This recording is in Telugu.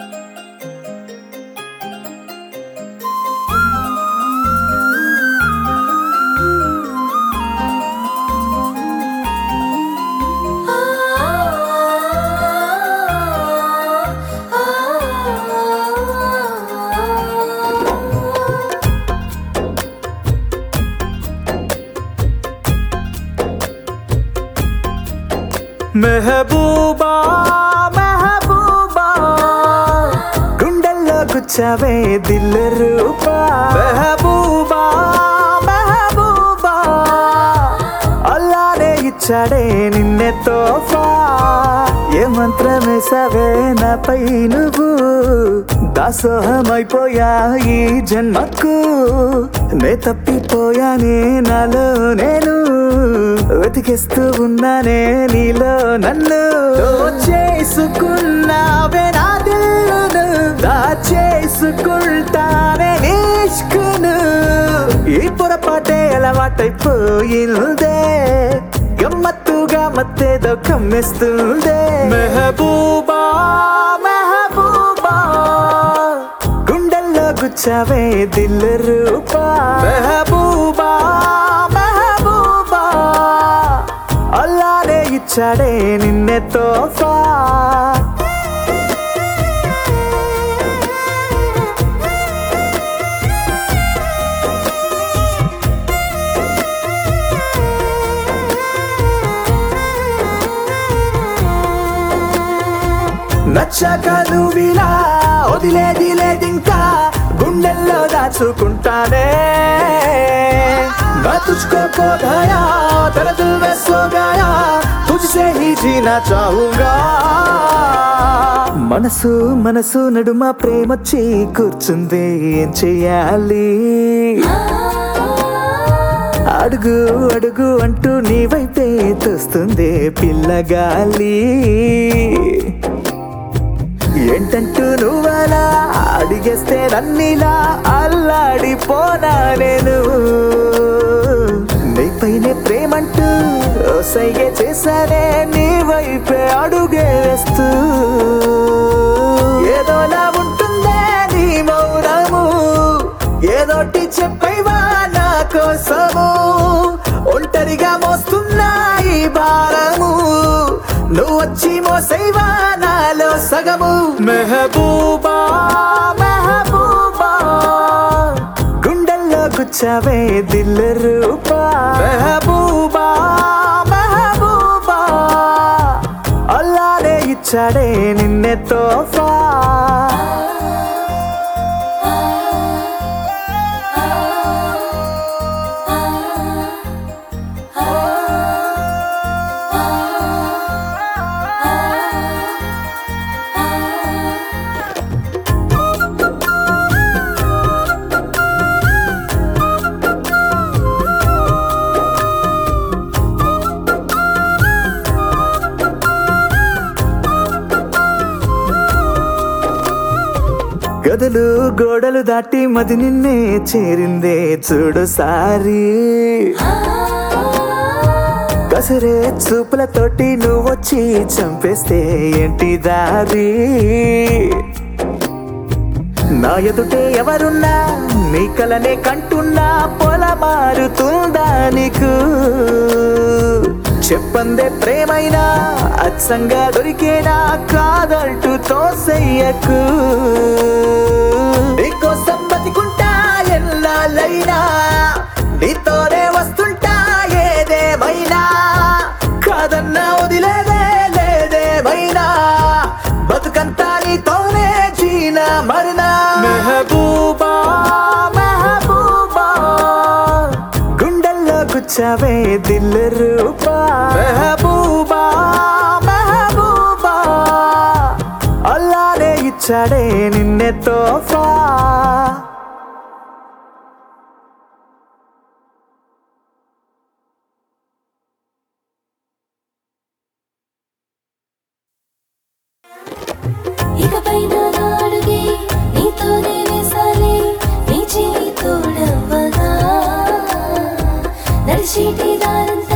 మెహబూబా మెహబూబా గుండెల్లో గుచ్చావే దిల్ రూపా మెహబూబా మెహబూబా అల్లానే ఇచ్చాడే నిన్నే తోఫా ఏ మంత్రమేసావే నాపై నువ్వు దాసోహమైపోయా ఈ జన్మకు నే తప్పిపోయానే నాలో నేను వెతికేస్తూ ఉన్నానే నీలో నన్ను చేసుకున్నావే నా దిల్లును దాచేసుకుంటానే నీష్కును ఈ పొరపాటే అలవాటైపోయిందే గమ్మత్తుగా మత్తేదో కమ్మేస్తుందే మెహబూబా మెహబూబా గుండెల్లో గుచ్చావే దిల్ రూపా మెహబూబా మెహబూబా అల్లానే ఇచ్చాడే నిన్నే తోఫా నచ్చాక నువ్విలా వదిలేది లేదింకా గుండెల్లో దాచుకుంటానే मैं तुझको खो गया तेरे दिल में सो गया तुझसे ही जीना चाहूंगा మనసు మనసు నడుమ ప్రేమొచ్చి కూర్చుంది ఏం చెయ్యాలి అడుగు అడుగు అంటూ నీ వైపే తోస్తుంది పిల్లగాలి ఏంటంటూ నువ్వలా అడిగేస్తే నన్నిలా అల్లాడిపోనా నేను నీపైనే ప్రేమంటూ ఓ సైగే చేశానే నీ వైపే అడుగే వేస్తూ ఏదోలా ఉంటుందే నీ మౌనము ఏదోటి చెప్పైవా నా కోసము ఒంటరిగా మోస్తున్నా ఈ భారము నువ్వు వచ్చి మోసైవా నాలో సగము మెహబూబా మెహబూబా గుండెల్లో గుచ్చావే దిల్ రూపా మెహబూబా మెహబూబా అల్లానే ఇచ్చాడే నిన్నే తోఫా గదులు గోడలు దాటి మది నిన్నే చేరిందే చూడు సారి కసరే చూపులతోటి నువ్వొచ్చి చంపేస్తే ఏంటి దారి నా ఎదుటే ఎవరున్నా నీ కలనే కంటున్నా పొల మారుతుందా నీకు చెప్పందే ప్రేమైనా అచ్చంగా దొరికేనా కాదంటూ తోసెయ్యకు నీకోసం బతికుంటా ఎల్లాలైనా నీతోనే వస్తుంటా ఏదేమైనా కాదన్నా వదిలేదే లేదేమైనా బతుకంతా నీతోనే జీనా మరనా మెహబూబా మెహబూబా గుండెల్లో గుచ్చావే దిల్ రూపా మెహబూబా మెహబూబా అల్లానే ఇచ్చాడే నిన్నే తోఫా ఇకపై నా నాడుగే నీతోనే వేసాలి నీ చేయి తోడవ్వగా నడిచేటి దారంతా